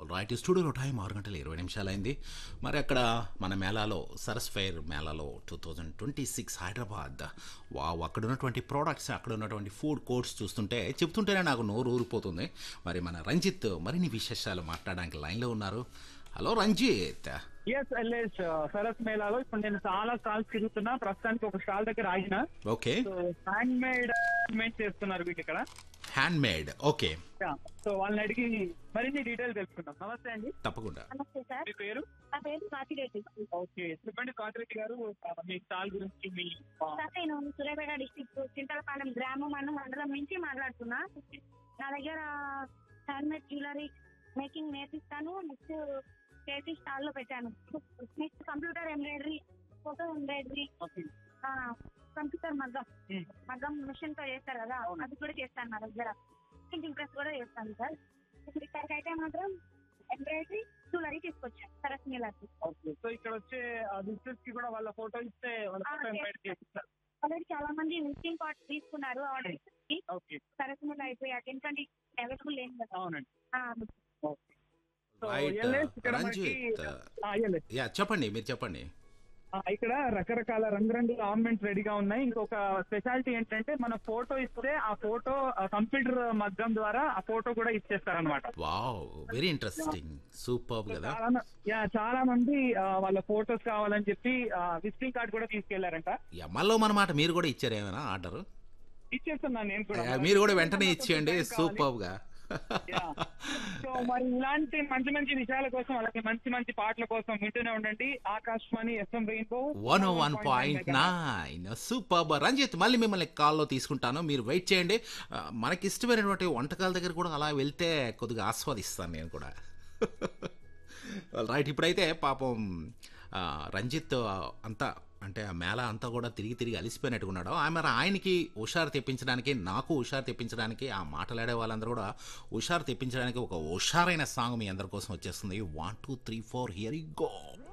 Right స్టూడియోలో time ఆరు గంటల ఇరవై నిమిషాలైంది మరి అక్కడ మన మేళాలో సరస్ ఫెయిర్ మేళాలో two thousand twenty six Hyderabad wow అక్కడ ఉన్నటువంటి ప్రోడక్ట్స్ అక్కడ ఉన్నటువంటి ఫుడ్ కోర్ట్స్ చూస్తుంటే చెప్తుంటేనే నాకు నోరు ఊరిపోతుంది మరి మన రంజిత్ మరిన్ని విశేషాలు మాట్లాడడానికి లైన్లో ఉన్నారు hello Ranjith S L S Saras మేళాలో ఇప్పుడు నేను చాలా స్టాల్స్ తిరుగుతున్నా ప్రస్తుతానికి ఒక స్టాల్ దగ్గర ఆగిన okay so hand made made చేస్తున్నారు వీటి ఇక్కడ హ్యాండ్ మేడ్ ఓకే సో వాళ్ళని అడిగి మరిన్ని డీటెయిల్ తెలుసుకుందాం నమస్తే అండి తప్పకుండా నమస్తే సార్ మీ పేరు నా పేరు కాశీరెడ్డి ఓకే చెప్పండి కాంతిరెడ్డి గారు ఆ, మీ స్టాల్ గురించి మీ ఆ, సార్ నేను సూర్యాపేట డిస్టిక్ చింతలపాలెం గ్రామం అన్న మండలం నుంచి మాట్లాడుతున్నా నా దగ్గర హ్యాండ్ మేడ్ జ్యువెలరీ మేకింగ్ నేర్పిస్తాను నెక్స్ట్ చేతి స్టాల్ లో పెట్టాను next computer embroidery photo embroidery okay. Computer మగ్గం Hmm. మగ్గం మిషన్ తో చేస్తారు కదా అవును. అది కూడా చేస్తాను నా దగ్గర ప్రింటింగ్ ప్రెస్ కూడా చేస్తాను సార్ ఇప్పుడు ఇక్కడికి అయితే మాత్రం ఎంబ్రాయిడరీ జ్యువెలరీ తీసుకొచ్చాను సరస్ మీలకి ఓకే సో ఇక్కడ వచ్చే విజిటర్స్ కి కూడా వాళ్ళ ఫోటో ఇస్తే వాళ్ళ ఆ, ఫోటో ఎంబ్రాయిడ్ చేస్తారు ఆల్రెడీ చాలా మంది విజిటింగ్ కార్డ్ తీసుకున్నారు ఆర్డర్ ఓకే సరస్ మీద అయిపోయాక ఎందుకంటే అవైలబుల్ లేదు కదా అవునండి ఆ, ఓకే సో రైట్ ఎల్ఎస్ ఇక్కడ మనకి రంజిత్ ఆ, ఎల్ఎస్ యా చెప్పండి మీరు చెప్పండి ఆ, ఇక్కడ రకరకాల రంగురంగుల ఆర్నమెంట్స్ రెడీగా ఉన్నాయి ఇంకొక స్పెషాలిటీ ఏంటంటే మన ఫోటో ఇస్తే ఆ ఫోటో కంప్యూటర్ మగ్గం ద్వారా ఆ ఫోటో కూడా ఇచ్చేస్తారనమాట వావ్ వెరీ ఇంట్రెస్టింగ్ సూపర్ కదా చాలా మ- యా, చాలా మంది ఆ, వాళ్ళ ఫోటోస్ కావాలని చెప్పి విజిటింగ్ కార్డ్ కూడా తీసుకెళ్లారంట యా మళ్ళీ మన మాట మీరు కూడా ఇచ్చారు ఏమైనా ఆర్డర్ ఇచ్చేస్తున్నాను నేను కూడా మీరు కూడా వెంటనే ఇచ్చేయండి కావాలి. సూపర్ గా యా. సో మరి ఇలాంటి మంచి మంచి విషయాల కోసం అలాగే మంచి మంచి పాటల కోసం వింటూనే ఉండండి Akashvani FM rainbow one one point nine super Ranjith మళ్ళీ మిమ్మల్ని కాల్లో తీసుకుంటాను మీరు వెయిట్ చేయండి ఆ, మనకి ఇష్టమైనటువంటి వంటకాల దగ్గర కూడా అలా వెళ్తే కొద్దిగా ఆస్వాదిస్తాను నేను కూడా రైట్ ఇప్పుడైతే పాపం ఆ, రంజిత్ ఆ, అంతా అంటే ఆ మేళ అంతా కూడా తిరిగి తిరిగి అలిసిపోయినట్టుకున్నాడు ఆమె ఆయనకి హుషారు తెప్పించడానికి నాకు హుషారు తెప్పించడానికి ఆ మాట్లాడే వాళ్ళందరూ కూడా హుషారు తెప్పించడానికి ఒక హుషారైన సాంగ్ మీ అందరి కోసం వచ్చేస్తుంది one two three four here go